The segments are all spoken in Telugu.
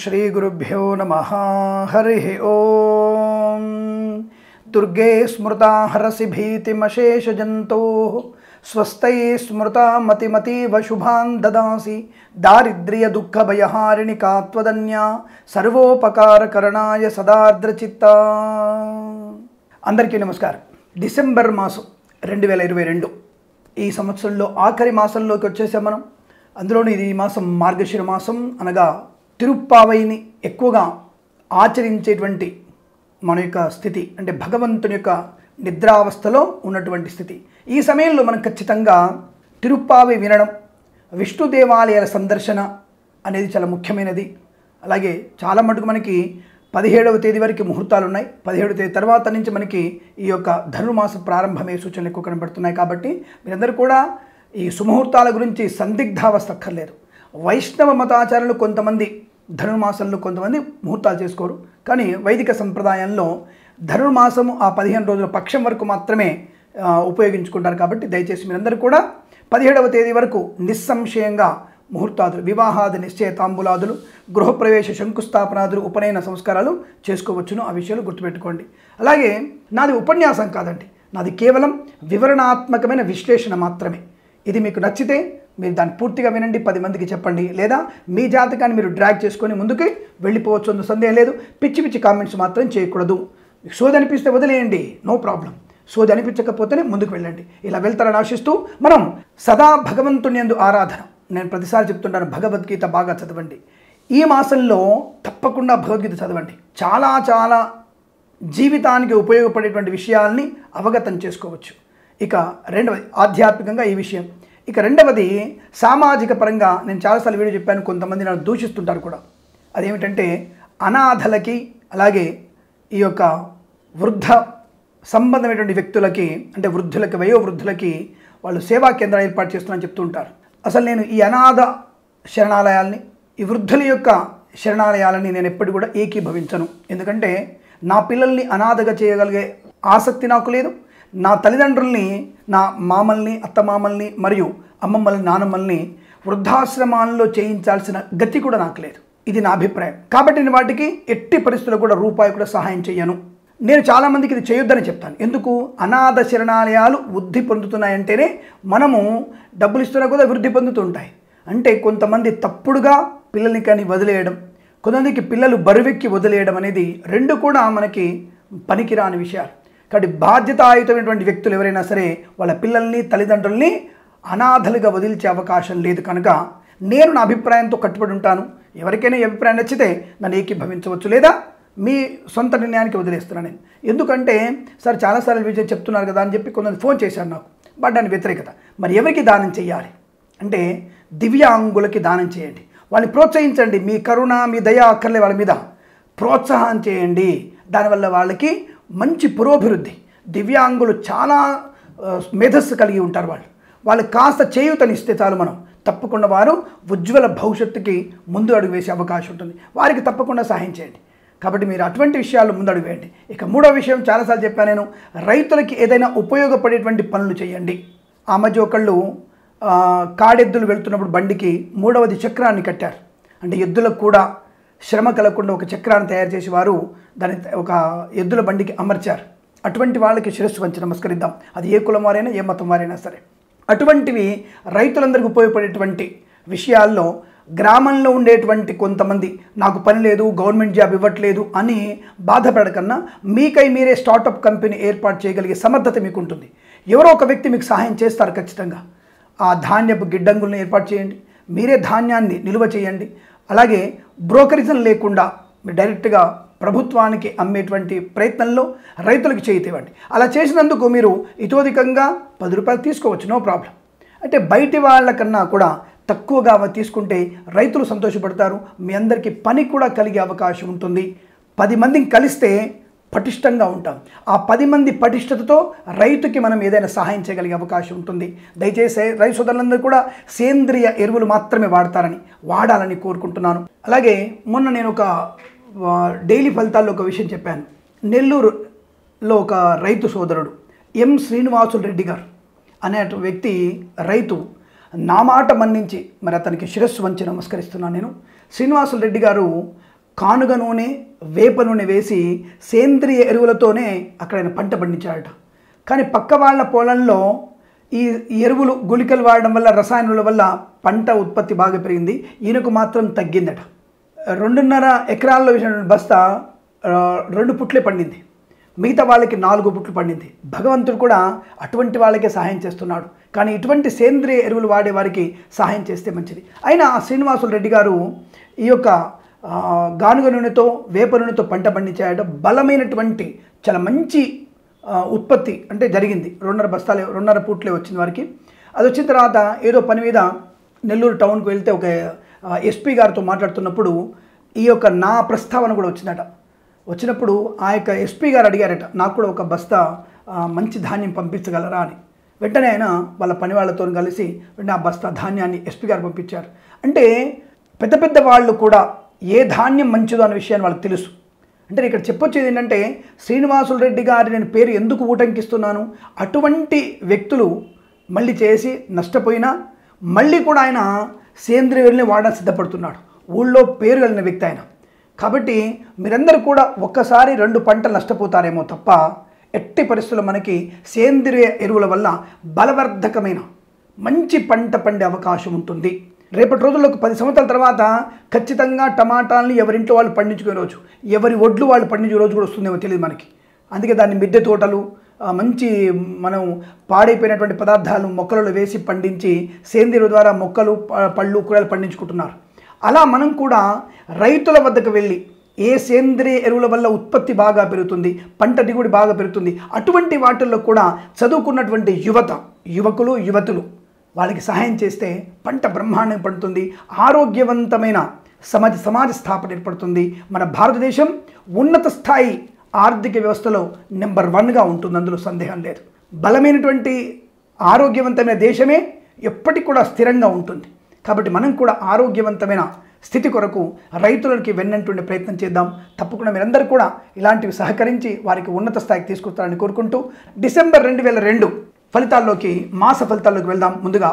శ్రీగురుభ్యో నమ హరి ఓం దుర్గే స్మృతా హరసి భీతిమశేషజంతో స్వస్థై స్మృతా మతిమతీవ శుభాన్ దదాసి దారిద్ర్య దుఃఖ భయహారిణి కాత్వదన్యా సర్వోపకారకరణాయ సదార్ద్రచిత్త అందరికీ నమస్కారం డిసెంబర్ మాసం రెండు వేల ఇరవై రెండు ఈ సంవత్సరంలో ఆఖరి మాసంలోకి వచ్చేసాం మనం అందులోని ఇది ఈ మాసం మార్గశిర మాసం అనగా తిరుప్పావైని ఎక్కువగా ఆచరించేటువంటి మన యొక్క స్థితి అంటే భగవంతుని యొక్క నిద్రావస్థలో ఉన్నటువంటి స్థితి ఈ సమయంలో మనం ఖచ్చితంగా తిరుప్పావి వినడం విష్ణు దేవాలయాల సందర్శన అనేది చాలా ముఖ్యమైనది అలాగే చాలా మటుకు మనకి పదిహేడవ తేదీ వరకు ముహూర్తాలు ఉన్నాయి పదిహేడవ తేదీ తర్వాత నుంచి మనకి ఈ యొక్క ధనుర్మాసం ప్రారంభమయ్యే సూచనలు ఎక్కువ కనబడుతున్నాయి కాబట్టి మీరందరూ కూడా ఈ సుముహూర్తాల గురించి సందిగ్ధావస్థ అక్కర్లేదు వైష్ణవ మతాచారులు కొంతమంది ధనుర్మాసంలో కొంతమంది ముహూర్తాలు చేసుకోరు కానీ వైదిక సంప్రదాయంలో ధనుర్మాసము ఆ పదిహేను రోజుల పక్షం వరకు మాత్రమే ఆ, ఉపయోగించుకుంటారు కాబట్టి దయచేసి మీరందరూ కూడా పదిహేడవ తేదీ వరకు నిస్సంశయంగా ముహూర్తాదులు వివాహాది నిశ్చయ తాంబూలాదులు గృహప్రవేశ శంకుస్థాపనాదులు ఉపనయన సంస్కారాలు చేసుకోవచ్చును ఆ విషయాలు గుర్తుపెట్టుకోండి అలాగే నాది ఉపన్యాసం కాదండి నాది కేవలం వివరణాత్మకమైన విశ్లేషణ మాత్రమే ఇది మీకు నచ్చితే మీరు దాన్ని పూర్తిగా వినండి పది మందికి చెప్పండి లేదా మీ జాతకాన్ని మీరు డ్రాగ్ చేసుకొని ముందుకి వెళ్ళిపోవచ్చు అందు సందేహం లేదు పిచ్చి పిచ్చి కామెంట్స్ మాత్రం చేయకూడదు మీకు సోది అనిపిస్తే వదిలేయండి నో ప్రాబ్లం సోది అనిపించకపోతేనే ముందుకు వెళ్ళండి ఇలా వెళ్తారని ఆశిస్తూ మనం సదా భగవంతుని యందు ఆరాధన నేను ప్రతిసారి చెప్తుంటాను భగవద్గీత బాగా చదవండి ఈ మాసంలో తప్పకుండా భగవద్గీత చదవండి చాలా చాలా జీవితానికి ఉపయోగపడేటువంటి విషయాల్ని అవగతం చేసుకోవచ్చు ఇక రెండవది ఆధ్యాత్మికంగా ఈ విషయం ఇక రెండవది సామాజిక పరంగా నేను చాలాసార్లు వీడియో చెప్పాను కొంతమంది నన్ను దూషిస్తుంటారు కూడా అదేమిటంటే అనాథలకి అలాగే ఈ యొక్క వృద్ధ సంబంధమైనటువంటి వ్యక్తులకి అంటే వృద్ధులకి వయో వృద్ధులకి వాళ్ళు సేవా కేంద్రాలు ఏర్పాటు చేస్తున్నారని చెప్తూ ఉంటారు అసలు నేను ఈ అనాథ శరణాలయాల్ని ఈ వృద్ధుల యొక్క శరణాలయాలని నేను ఎప్పుడు కూడా ఏకీభవించను ఎందుకంటే నా పిల్లల్ని అనాథగా చేయగలిగే ఆసక్తి నాకు లేదు నా తల్లిదండ్రుల్ని నా మామల్ని అత్తమామల్ని మరియు అమ్మమ్మల్ని నానమ్మల్ని వృద్ధాశ్రమాల్లో చేయించాల్సిన గతి కూడా నాకు లేదు ఇది నా అభిప్రాయం కాబట్టి నేను వాటికి ఎట్టి పరిస్థితుల్లో కూడా రూపాయి కూడా సహాయం చేయను నేను చాలామందికి ఇది చేయొద్దని చెప్తాను ఎందుకు అనాథ శరణాలయాలు వృద్ధి పొందుతున్నాయంటేనే మనము డబ్బులు ఇస్తున్నా కూడా వృద్ధి పొందుతుంటాయి అంటే కొంతమంది తప్పుడుగా పిల్లల్ని కానీ వదిలేయడం కొంతమందికి పిల్లలు బరువెక్కి వదిలేయడం అనేది రెండు కూడా మనకి పనికిరాని విషయాలు కాబట్టి బాధ్యతాయుతమైనటువంటి వ్యక్తులు ఎవరైనా సరే వాళ్ళ పిల్లల్ని తల్లిదండ్రుల్ని అనాథలుగా వదిలించే అవకాశం లేదు కనుక నేను నా అభిప్రాయంతో కట్టుబడి ఉంటాను ఎవరికైనా ఈ అభిప్రాయం నచ్చితే నన్ను ఏకీభవించవచ్చు లేదా మీ సొంత నిర్ణయానికి వదిలేస్తున్నాను నేను ఎందుకంటే సార్ చాలాసార్లు విజయ్ చెప్తున్నారు కదా అని చెప్పి కొంతమంది ఫోన్ చేశారు నాకు బట్ దాని వ్యతిరేకత మరి ఎవరికి దానం చేయాలి అంటే దివ్యాంగులకి దానం చేయండి వాళ్ళని ప్రోత్సహించండి మీ కరుణ మీ దయ అక్కర్లే వాళ్ళ మీద ప్రోత్సాహం చేయండి దానివల్ల వాళ్ళకి మంచి పురోభివృద్ధి దివ్యాంగులు చాలా ఆ, మేధస్సు కలిగి ఉంటారు వాళ్ళు వాళ్ళకి కాస్త చేయూతనిస్తే చాలు మనం తప్పకుండా వారు ఉజ్వల భవిష్యత్తుకి ముందు అడుగు వేసే అవకాశం ఉంటుంది వారికి తప్పకుండా సహాయం చేయండి కాబట్టి మీరు అటువంటి విషయాలు ముందడుగు వేయండి ఇక మూడో విషయం చాలాసార్లు చెప్పాను నేను రైతులకి ఏదైనా ఉపయోగపడేటువంటి పనులు చేయండి ఆ మధ్య ఒకళ్ళు ఆ, కాడెద్దులు వెళ్తున్నప్పుడు బండికి మూడవది చక్రాన్ని కట్టారు అంటే ఎద్దులకు కూడా శ్రమ కలగకుండా ఒక చక్రాన్ని తయారు చేసి వారు దాన్ని ఒక ఎద్దుల బండికి అమర్చారు అటువంటి వాళ్ళకి శిరస్సు వంచి నమస్కరిద్దాం అది ఏ కులం వారైనా ఏ మతం వారైనా సరే అటువంటివి రైతులందరికీ ఉపయోగపడేటువంటి విషయాల్లో గ్రామంలో ఉండేటువంటి కొంతమంది నాకు పని లేదు గవర్నమెంట్ జాబ్ ఇవ్వట్లేదు అని బాధపడకన్నా మీకై మీరే స్టార్టప్ కంపెనీ ఏర్పాటు చేయగలిగే సమర్థత మీకు ఉంటుంది ఎవరో ఒక వ్యక్తి మీకు సహాయం చేస్తారు ఖచ్చితంగా ఆ ధాన్యపు గిడ్డంగులను ఏర్పాటు చేయండి మీరే ధాన్యాన్ని నిల్వ చేయండి అలాగే బ్రోకరిజం లేకుండా మీరు డైరెక్ట్గా ప్రభుత్వానికి అమ్మేటువంటి ప్రయత్నంలో రైతులకు చేయితేవ్వండి అలా చేసినందుకు మీరు ఇతోధికంగా పది రూపాయలు తీసుకోవచ్చు నో ప్రాబ్లం అంటే బయటి వాళ్ళకన్నా కూడా తక్కువగా అవి తీసుకుంటే రైతులు సంతోషపడతారు మీ అందరికీ పని కూడా కలిగే అవకాశం ఉంటుంది పది మందిని కలిస్తే పటిష్టంగా ఉంటాం ఆ పది మంది పటిష్టతతో రైతుకి మనం ఏదైనా సహాయం చేయగలిగే అవకాశం ఉంటుంది దయచేసి రైతు సోదరులందరూ కూడా సేంద్రియ ఎరువులు మాత్రమే వాడతారని వాడాలని కోరుకుంటున్నాను అలాగే మొన్న నేను ఒక ఆ, డైలీ ఫలితాల్లో ఒక విషయం చెప్పాను నెల్లూరులో ఒక రైతు సోదరుడు ఎం శ్రీనివాసులు రెడ్డి గారు అనే వ్యక్తి రైతు నా మాట మన్నించి మరి అతనికి శిరస్సు వంచి నమస్కరిస్తున్నాను నేను శ్రీనివాసులు రెడ్డి గారు కానుగ నూనె వేప నూనె వేసి సేంద్రియ ఎరువులతోనే అక్కడ ఆయన పంట పండించాడట కానీ పక్క వాళ్ళ పొలంలో ఈ ఈ ఎరువులు గుళికలు వాడడం వల్ల రసాయనాల వల్ల పంట ఉత్పత్తి బాగా పెరిగింది ఈయనకు మాత్రం తగ్గిందట రెండున్నర ఎకరాల్లో వేసినటువంటి బస్తా ఆ, రెండు పుట్లే పండింది మిగతా వాళ్ళకి నాలుగు పుట్లు పండింది భగవంతుడు కూడా అటువంటి వాళ్ళకే సహాయం చేస్తున్నాడు కానీ ఇటువంటి సేంద్రియ ఎరువులు వాడే వారికి సహాయం చేస్తే మంచిది అయినా శ్రీనివాసులు రెడ్డి గారు ఈ యొక్క ఆ, గానుగ నూనెతో వేప నూనెతో పంట పండించాయట బలమైనటువంటి చాలా మంచి ఆ, ఉత్పత్తి అంటే జరిగింది రెండున్నర బస్తాలే రెండున్నర పూట్లే వచ్చింది వారికి అది వచ్చిన తర్వాత ఏదో పని మీద నెల్లూరు టౌన్కి వెళ్తే ఒక ఎస్పీ గారితో మాట్లాడుతున్నప్పుడు ఈ యొక్క నా ప్రస్తావన కూడా వచ్చిందట వచ్చినప్పుడు ఆ యొక్క ఎస్పీ గారు అడిగారట నాకు కూడా ఒక బస్తా ఆ, మంచి ధాన్యం పంపించగలరా అని వెంటనే ఆయన వాళ్ళ పని వాళ్ళతో కలిసి వెంటనే ఆ బస్తా ధాన్యాన్ని ఎస్పీ గారు పంపించారు అంటే పెద్ద పెద్ద వాళ్ళు కూడా ఏ ధాన్యం మంచిదో అనే విషయాన్ని వాళ్ళకి తెలుసు అంటే నేను ఇక్కడ చెప్పొచ్చేది ఏంటంటే శ్రీనివాసులు రెడ్డి గారి నేను పేరు ఎందుకు ఊటంకిస్తున్నాను అటువంటి వ్యక్తులు మళ్ళీ చేసి నష్టపోయినా మళ్ళీ కూడా ఆయన సేంద్రియ ఎరువుల్ని వాడడానికి సిద్ధపడుతున్నాడు ఊళ్ళో పేరు కలిగిన వ్యక్తి ఆయన కాబట్టి మీరందరూ కూడా ఒక్కసారి రెండు పంటలు నష్టపోతారేమో తప్ప ఎట్టి పరిస్థితుల్లో మనకి సేంద్రియ ఎరువుల వల్ల బలవర్ధకమైన మంచి పంట పండే అవకాశం ఉంటుంది రేపటి రోజుల్లో ఒక పది సంవత్సరాల తర్వాత ఖచ్చితంగా టమాటాలని ఎవరింట్లో వాళ్ళు పండించుకునే రోజు ఎవరి ఒడ్లు వాళ్ళు పండించే రోజు కూడా వస్తుందేమో తెలియదు మనకి అందుకే దాన్ని మిద్దె తోటలు ఆ, మంచి మనం పాడైపోయినటువంటి పదార్థాలను మొక్కలలో వేసి పండించి సేంద్రియ ద్వారా మొక్కలు ప- పళ్ళు కూరలు పండించుకుంటున్నారు అలా మనం కూడా రైతుల వద్దకు వెళ్ళి ఏ సేంద్రియ ఎరువుల వల్ల ఉత్పత్తి బాగా పెరుగుతుంది పంట దిగుబడి బాగా పెరుగుతుంది అటువంటి వాటిల్లో కూడా చదువుకున్నటువంటి యువత యువకులు యువతులు వాళ్ళకి సహాయం చేస్తే పంట బ్రహ్మాండం పడుతుంది ఆరోగ్యవంతమైన సమాజ సమాజ స్థాపన ఏర్పడుతుంది మన భారతదేశం ఉన్నత స్థాయి ఆర్థిక వ్యవస్థలో నెంబర్ వన్గా ఉంటుంది అందులో సందేహం లేదు బలమైనటువంటి ఆరోగ్యవంతమైన దేశమే ఎప్పటికి కూడా స్థిరంగా ఉంటుంది కాబట్టి మనం కూడా ఆరోగ్యవంతమైన స్థితి కొరకు రైతులకి వెన్నంటుండే ప్రయత్నం చేద్దాం తప్పకుండా మీరందరూ కూడా ఇలాంటివి సహకరించి వారికి ఉన్నత స్థాయికి తీసుకొస్తారని కోరుకుంటూ డిసెంబర్ రెండు వేల రెండు ఫలితాల్లోకి మాస ఫలితాల్లోకి వెళ్దాం ముందుగా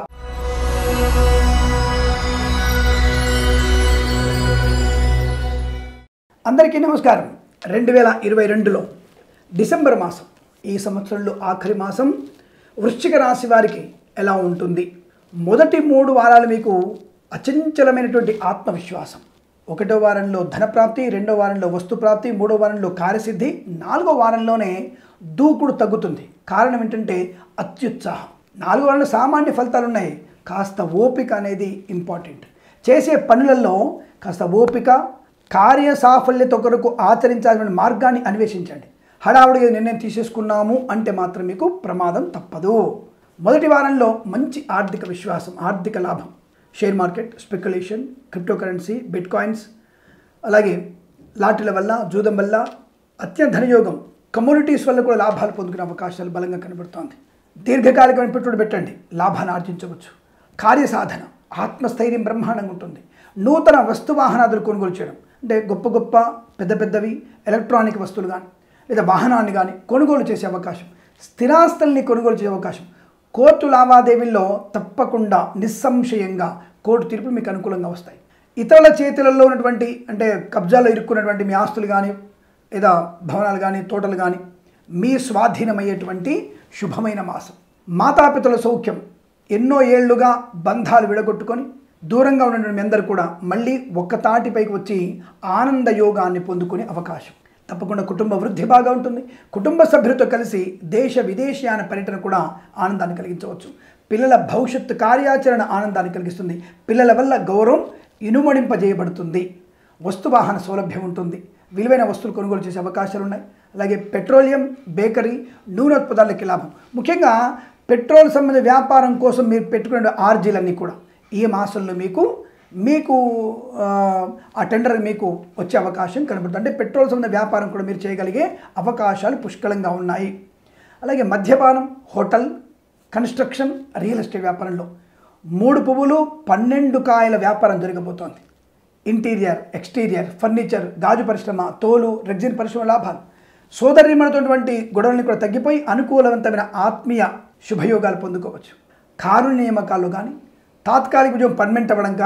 అందరికీ నమస్కారం రెండు వేల ఇరవై రెండులో డిసెంబర్ మాసం ఈ సంవత్సరంలో ఆఖరి మాసం వృశ్చిక రాశి వారికి ఎలా ఉంటుంది మొదటి మూడు వారాలు మీకు అచంచలమైనటువంటి ఆత్మవిశ్వాసం ఒకటో వారంలో ధనప్రాప్తి రెండో వారంలో వస్తుప్రాప్తి మూడో వారంలో కార్యసిద్ధి నాలుగో వారంలోనే దూకుడు తగ్గుతుంది కారణం ఏంటంటే అత్యుత్సాహం నాలుగో వారంలో సామాన్య ఫలితాలు ఉన్నాయి కాస్త ఓపిక అనేది ఇంపార్టెంట్ చేసే పనులలో కాస్త ఓపిక కార్య సాఫల్యత కొరకు ఆచరించాల్సిన మార్గాన్ని అన్వేషించండి హడావుడిగా నిర్ణయం తీసేసుకున్నాము అంటే మాత్రం మీకు ప్రమాదం తప్పదు మొదటి వారంలో మంచి ఆర్థిక విశ్వాసం ఆర్థిక లాభం share market speculation cryptocurrency bitcoins అలాగే లాటరీల వల్ల జూదం వల్ల అత్యంత ధనయోగం కమ్యూనిటీస్ వల్ల కూడా లాభాలు పొందుకునే అవకాశాలు బలంగా కనబడుతోంది దీర్ఘకాలికమైన పెట్టుబడి పెట్టండి లాభాన్ని ఆర్జించవచ్చు కార్యసాధన ఆత్మస్థైర్యం బ్రహ్మాండంగా ఉంటుంది నూతన వస్తు వాహనాదులు కొనుగోలు చేయడం అంటే గొప్ప గొప్ప పెద్ద పెద్దవి ఎలక్ట్రానిక్ వస్తువులు కానీ లేదా వాహనాన్ని కానీ కొనుగోలు చేసే అవకాశం స్థిరాస్తుల్ని కొనుగోలు చేసే అవకాశం కోర్టు లావాదేవీల్లో తప్పకుండా నిస్సంశయంగా కోర్టు తీర్పులు మీకు అనుకూలంగా వస్తాయి ఇతరుల చేతులలో ఉన్నటువంటి అంటే కబ్జాలో ఇరుక్కున్నటువంటి మీ ఆస్తులు కానీ లేదా భవనాలు కానీ తోటలు కానీ మీ స్వాధీనమయ్యేటువంటి శుభమైన మాసం మాతాపితల సౌఖ్యం ఎన్నో ఏళ్లుగా బంధాలు విడగొట్టుకొని దూరంగా ఉన్నటువంటి మీ అందరూ కూడా మళ్ళీ ఒక్క తాటిపైకి వచ్చి ఆనంద యోగాన్ని పొందుకునే అవకాశం తప్పకుండా కుటుంబ వృద్ధి బాగా ఉంటుంది కుటుంబ సభ్యులతో కలిసి దేశ విదేశీయాన పర్యటన కూడా ఆనందాన్ని కలిగించవచ్చు పిల్లల భవిష్యత్తు కార్యాచరణ ఆనందాన్ని కలిగిస్తుంది పిల్లల వల్ల గౌరవం ఇనుమడింపజేయబడుతుంది వస్తువాహన సౌలభ్యం ఉంటుంది విలువైన వస్తువులు కొనుగోలు చేసే అవకాశాలు ఉన్నాయి అలాగే పెట్రోలియం బేకరీ నూనెోత్పదాలకి లాభం ముఖ్యంగా పెట్రోల్ సంబంధ వ్యాపారం కోసం మీరు పెట్టుకునే ఆర్జీలన్నీ కూడా ఈ మాసంలో మీకు మీకు ఆ, ఆ టెండర్ మీకు వచ్చే అవకాశం కనబడుతుంది అంటే పెట్రోల్ సంబంధ వ్యాపారం కూడా మీరు చేయగలిగే అవకాశాలు పుష్కలంగా ఉన్నాయి అలాగే మద్యపానం హోటల్ కన్స్ట్రక్షన్ రియల్ ఎస్టేట్ వ్యాపారంలో మూడు పువ్వులు పన్నెండు కాయల వ్యాపారం జరగబోతోంది ఇంటీరియర్ ఎక్స్టీరియర్ ఫర్నిచర్ గాజు పరిశ్రమ తోలు రెగ్జిన్ పరిశ్రమ లాభాలు సోదరిమణటువంటి గొడవల్ని కూడా తగ్గిపోయి అనుకూలవంతమైన ఆత్మీయ శుభయోగాలు పొందుకోవచ్చు కారు నియామకాల్లో కానీ తాత్కాలిక ఉద్యోగం పర్మనెంట్ అవ్వడం కానీ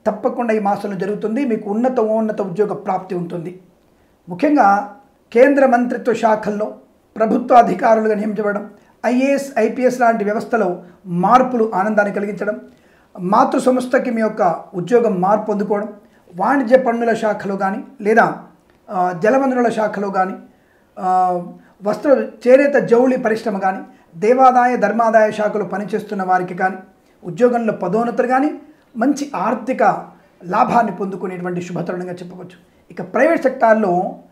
తప్పకుండా ఈ మాసంలో జరుగుతుంది మీకు ఉన్నత ఉన్నత ఉద్యోగ ప్రాప్తి ఉంటుంది ముఖ్యంగా కేంద్ర మంత్రిత్వ శాఖల్లో ప్రభుత్వ అధికారులుగా నియమించబడడం ఐఏఎస్ ఐపీఎస్ లాంటి వ్యవస్థలో మార్పులు ఆనందాన్ని కలిగించడం మాతృ సంస్థకి మీ యొక్క ఉద్యోగం మార్పు పొందుకోవడం వాణిజ్య పన్నుల శాఖలో కానీ లేదా ఆ, జలవనరుల శాఖలో కానీ ఆ, వస్త్ర చేనేత జౌళి పరిశ్రమ కానీ దేవాదాయ ధర్మాదాయ శాఖలో పనిచేస్తున్న వారికి కానీ ఉద్యోగంలో పదోన్నతులు కానీ మంచి ఆర్థిక లాభాన్ని పొందుకునేటువంటి శుభతరుణంగా చెప్పవచ్చు ఇక ప్రైవేట్ సెక్టార్లో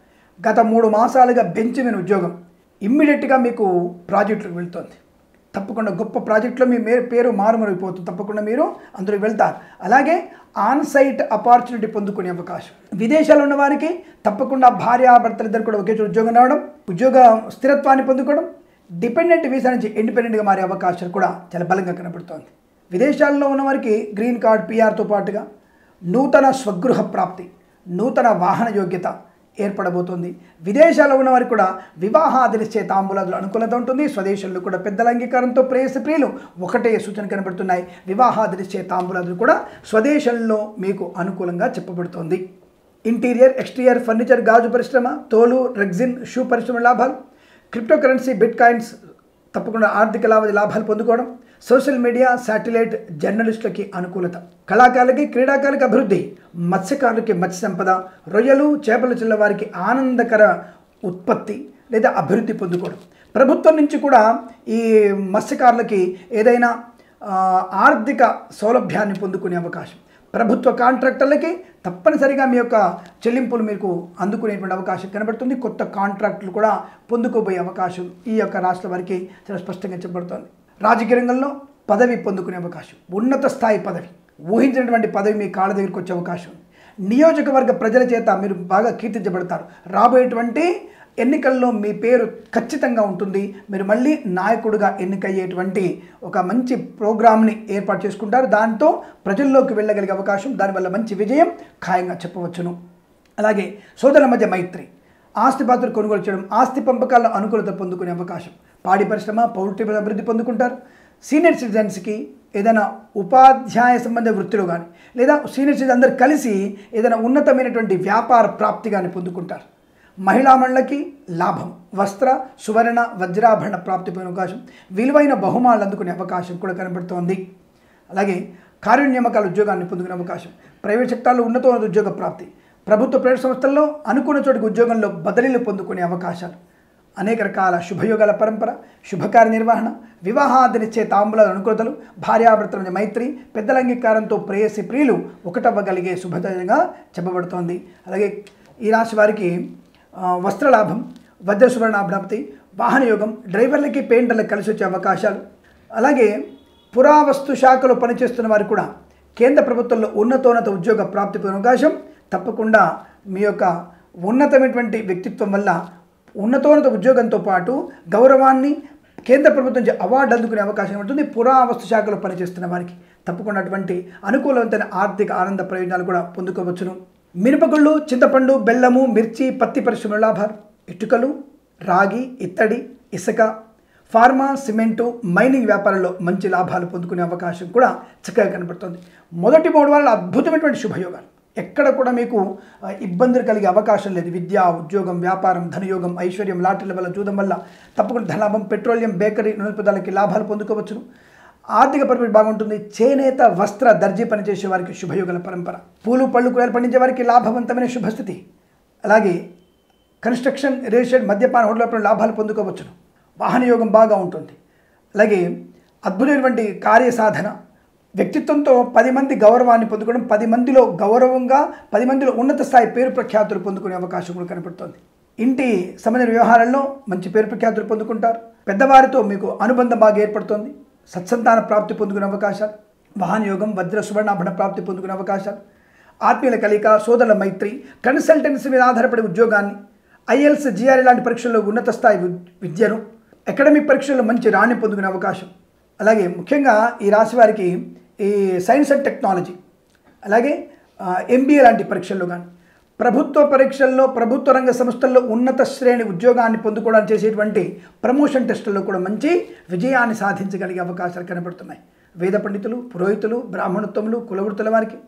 గత మూడు మాసాలుగా బెంచమిన ఉద్యోగం ఇమ్మీడియట్గా మీకు ప్రాజెక్టులకు వెళ్తుంది తప్పకుండా గొప్ప ప్రాజెక్టులో మీ మే పేరు మారుమరిగిపోతుంది తప్పకుండా మీరు అందులో వెళ్తారు అలాగే ఆన్ సైట్ ఆపర్చునిటీ పొందుకునే అవకాశం విదేశాల్లో ఉన్న వారికి తప్పకుండా భార్యాభర్తలు ఇద్దరు కూడా ఒకే చోట ఉద్యోగం రావడం ఉద్యోగ స్థిరత్వాన్ని పొందుకోవడం డిపెండెంట్ వీసా నుంచి ఇండిపెండెంట్గా మారే అవకాశాలు కూడా చాలా బలంగా కనబడుతోంది విదేశాల్లో ఉన్న వారికి గ్రీన్ కార్డ్ పిఆర్తో పాటుగా నూతన స్వగృహ ప్రాప్తి నూతన వాహన యోగ్యత ఏర్పడబోతుంది విదేశాల్లో ఉన్న వారికి కూడా వివాహాదినిచ్చే తాంబూలాదులు అనుకూలత ఉంటుంది స్వదేశంలో కూడా పెద్దల అంగీకారంతో ప్రేయసి ప్రియులు ఒకటే సూచన కనబడుతున్నాయి వివాహాదినిచ్చే తాంబూలాదులు కూడా స్వదేశంలో మీకు అనుకూలంగా చెప్పబడుతోంది ఇంటీరియర్ ఎక్స్టీరియర్ ఫర్నిచర్ గాజు పరిశ్రమ తోలు రెగ్జిన్ షూ పరిశ్రమ లాభాలు క్రిప్టో కరెన్సీ బిట్ కాయిన్స్ తప్పకుండా ఆర్థిక లాభ లాభాలు పొందుకోవడం సోషల్ మీడియా శాటిలైట్ జర్నలిస్టులకి అనుకూలత కళాకారులకి క్రీడాకారులకి అభివృద్ధి మత్స్యకారులకి మత్స్య సంపద రొయ్యలు చేపలు చిల్ల వారికి ఆనందకర ఉత్పత్తి లేదా అభివృద్ధి పొందుకోవడం ప్రభుత్వం నుంచి కూడా ఈ మత్స్యకారులకి ఏదైనా ఆ, ఆర్థిక సౌలభ్యాన్ని పొందుకునే అవకాశం ప్రభుత్వ కాంట్రాక్టర్లకి తప్పనిసరిగా మీ యొక్క చెల్లింపులు మీకు అందుకునేటువంటి అవకాశం కనబడుతుంది కొత్త కాంట్రాక్టులు కూడా పొందుకోబోయే అవకాశం ఈ యొక్క రాష్ట్ర వారికి చాలా స్పష్టంగా చెప్పబడుతోంది రాజకీయ రంగంలో పదవి పొందుకునే అవకాశం ఉన్నత స్థాయి పదవి ఊహించినటువంటి పదవి మీ కాళ్ళ దగ్గరికి వచ్చే అవకాశం ఉంది. నియోజకవర్గ ప్రజల చేత మీరు బాగా కీర్తించబడతారు రాబోయేటువంటి ఎన్నికల్లో మీ పేరు ఖచ్చితంగా ఉంటుంది మీరు మళ్ళీ నాయకుడిగా ఎన్నికయ్యేటువంటి ఒక మంచి ప్రోగ్రామ్ని ఏర్పాటు చేసుకుంటారు దాంతో ప్రజల్లోకి వెళ్ళగలిగే అవకాశం దానివల్ల మంచి విజయం ఖాయంగా చెప్పవచ్చును అలాగే సోదరుల మధ్య మైత్రి ఆస్తిపాత్రలు కొనుగోలు చేయడం ఆస్తి పంపకాల్లో అనుకూలత పొందుకునే అవకాశం పాడి పరిశ్రమ పౌల్ట్రీ అభివృద్ధి పొందుకుంటారు సీనియర్ సిటిజన్స్కి ఏదైనా ఉపాధ్యాయ సంబంధ వృత్తిలో కానీ లేదా సీనియర్ సిటిజన్ అందరు కలిసి ఏదైనా ఉన్నతమైనటువంటి వ్యాపార ప్రాప్తి కానీ పొందుకుంటారు మహిళా మండలకి లాభం వస్త్ర సువర్ణ వజ్రాభరణ ప్రాప్తి పొందే అవకాశం విలువైన బహుమానాలు అందుకునే అవకాశం కూడా కనబడుతోంది అలాగే కార్యనియామకాల ఉద్యోగాన్ని పొందుకునే అవకాశం ప్రైవేట్ సెక్టార్లో ఉన్నతోన్నత ఉద్యోగ ప్రాప్తి ప్రభుత్వ ప్రైవేట్ సంస్థల్లో అనుకున్న చోటికి ఉద్యోగంలో బదిలీలు పొందుకునే అవకాశాలు అనేక రకాల శుభయోగాల పరంపర శుభకార్య నిర్వహణ వివాహాదినిచ్చే తాంబూలాల అనుకూలతలు భార్యాభర్తల మధ్య మైత్రి పెద్దల అంగీకారంతో ప్రేయసి ప్రియులు ఒకటవ్వగలిగే శుభతంగా చెప్పబడుతోంది అలాగే ఈ రాశి వారికి ఆ, వస్త్రలాభం వజ్ర సువర్ణాభ్రాప్తి వాహన యోగం డ్రైవర్లకి పెయింటర్లకు కలిసి వచ్చే అవకాశాలు అలాగే పురావస్తు శాఖలో పనిచేస్తున్న వారు కూడా కేంద్ర ప్రభుత్వంలో ఉన్నతోన్నత ఉద్యోగ ప్రాప్తి పొందే అవకాశం తప్పకుండా మీ యొక్క ఉన్నతమైనటువంటి వ్యక్తిత్వం వల్ల ఉన్నతోన్నత ఉద్యోగంతో పాటు గౌరవాన్ని కేంద్ర ప్రభుత్వం నుంచి అవార్డు అందుకునే అవకాశం ఉంటుంది పురావస్తు శాఖలో పనిచేస్తున్న వారికి తప్పకుండా అటువంటి అనుకూలవంతమైన ఆర్థిక ఆనంద ప్రయోజనాలు కూడా పొందుకోవచ్చును మిరపగుళ్ళు చింతపండు బెల్లము మిర్చి పత్తి పరిశ్రమ లాభాలు ఇటుకలు రాగి ఇత్తడి ఇసుక ఫార్మా సిమెంటు మైనింగ్ వ్యాపారంలో మంచి లాభాలు పొందుకునే అవకాశం కూడా చక్కగా కనబడుతుంది మొదటి మూడు వారాల అద్భుతమైనటువంటి శుభయోగాలు ఎక్కడ కూడా మీకు ఆ, ఇబ్బందులు కలిగే అవకాశం లేదు విద్య ఉద్యోగం వ్యాపారం ధనయోగం ఐశ్వర్యం లాటరీల వల్ల చూడడం వల్ల తప్పకుండా ధనలాభం పెట్రోలియం బేకరీ నూనె పదార్థాలకి లాభాలు పొందుకోవచ్చును ఆర్థిక పరిస్థితి బాగుంటుంది చేనేత వస్త్ర దర్జీ పనిచేసే వారికి శుభయోగాల పరంపర పూలు పళ్ళు కూరలు పండించే వారికి లాభవంతమైన శుభస్థితి అలాగే కన్స్ట్రక్షన్ రియల్ ఎస్టేట్ మద్యపాన హోటల్ లాభాలు పొందుకోవచ్చును వాహన యోగం బాగా ఉంటుంది అలాగే అద్భుతమైనటువంటి కార్యసాధన వ్యక్తిత్వంతో పది మంది గౌరవాన్ని పొందుకోవడం పది మందిలో గౌరవంగా పది మందిలో ఉన్నత స్థాయి పేరు ప్రఖ్యాతులు పొందుకునే అవకాశం కూడా కనపడుతుంది ఇంటి సంబంధించిన వ్యవహారాల్లో మంచి పేరు ప్రఖ్యాతులు పొందుకుంటారు పెద్దవారితో మీకు అనుబంధం బాగా ఏర్పడుతుంది సత్సంతాన ప్రాప్తి పొందుకునే అవకాశాలు వాహన యోగం వజ్ర సువర్ణాభరణ ప్రాప్తి పొందుకునే అవకాశాలు ఆత్మీయుల కలిక సోదరుల మైత్రి కన్సల్టెన్సీ మీద ఆధారపడే ఉద్యోగాన్ని ఐఎల్స్ జిఆర్ఏ లాంటి పరీక్షల్లో ఉన్నత స్థాయి వి- విద్యను అకాడమిక్ పరీక్షల్లో మంచి రాణి పొందుకునే అవకాశం అలాగే ముఖ్యంగా ఈ రాశి వారికి ఈ సైన్స్ అండ్ టెక్నాలజీ అలాగే ఎంబీఏ లాంటి పరీక్షల్లో కానీ ప్రభుత్వ పరీక్షల్లో ప్రభుత్వ రంగ సంస్థల్లో ఉన్నత శ్రేణి ఉద్యోగాన్ని పొందుకోవడానికి చేసేటువంటి ప్రమోషన్ టెస్టుల్లో కూడా మంచి విజయాన్ని సాధించగలిగే అవకాశాలు కనబడుతున్నాయి వేద పండితులు పురోహితులు బ్రాహ్మణోత్తములు కులవృత్తుల వారికి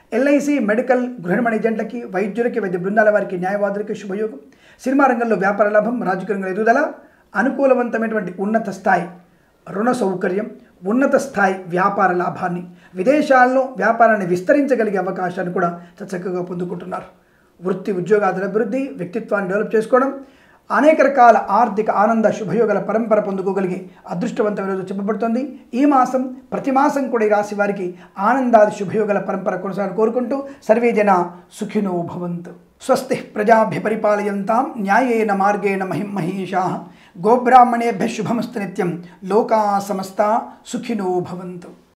ఎల్ఐసి మెడికల్ గృహనిర్మాణ ఏజెంట్లకి వైద్యులకి వైద్య బృందాల వారికి న్యాయవాదులకి శుభయోగం సినిమా రంగంలో వ్యాపార లాభం రాజకీయ రంగంలో ఎదుగుదల అనుకూలవంతమైనటువంటి ఉన్నత స్థాయి రుణ సౌకర్యం ఉన్నత స్థాయి వ్యాపార లాభాన్ని విదేశాల్లో వ్యాపారాన్ని విస్తరించగలిగే అవకాశాన్ని కూడా చక్కగా పొందుకుంటున్నారు వృత్తి ఉద్యోగాదుల అభివృద్ధి వ్యక్తిత్వాన్ని డెవలప్ చేసుకోవడం అనేక రకాల ఆర్థిక ఆనంద శుభయోగాల పరంపర పొందుకోగలిగే అదృష్టవంతమైన రోజు చెప్పబడుతుంది ఈ మాసం ప్రతి మాసం కూడా ఈ రాశి వారికి ఆనందాది శుభయోగాల పరంపర కొనసాగాలని కోరుకుంటూ సర్వే జన సుఖినో భవంతు స్వస్తి ప్రజాభ్య పరిపాలయంతాం న్యాయేన మార్గేణ మహిం మహీషా గోబ్రాహ్మణేభ్య శుభమస్తు నిత్యం లోకా సమస్త సుఖినో భవంతు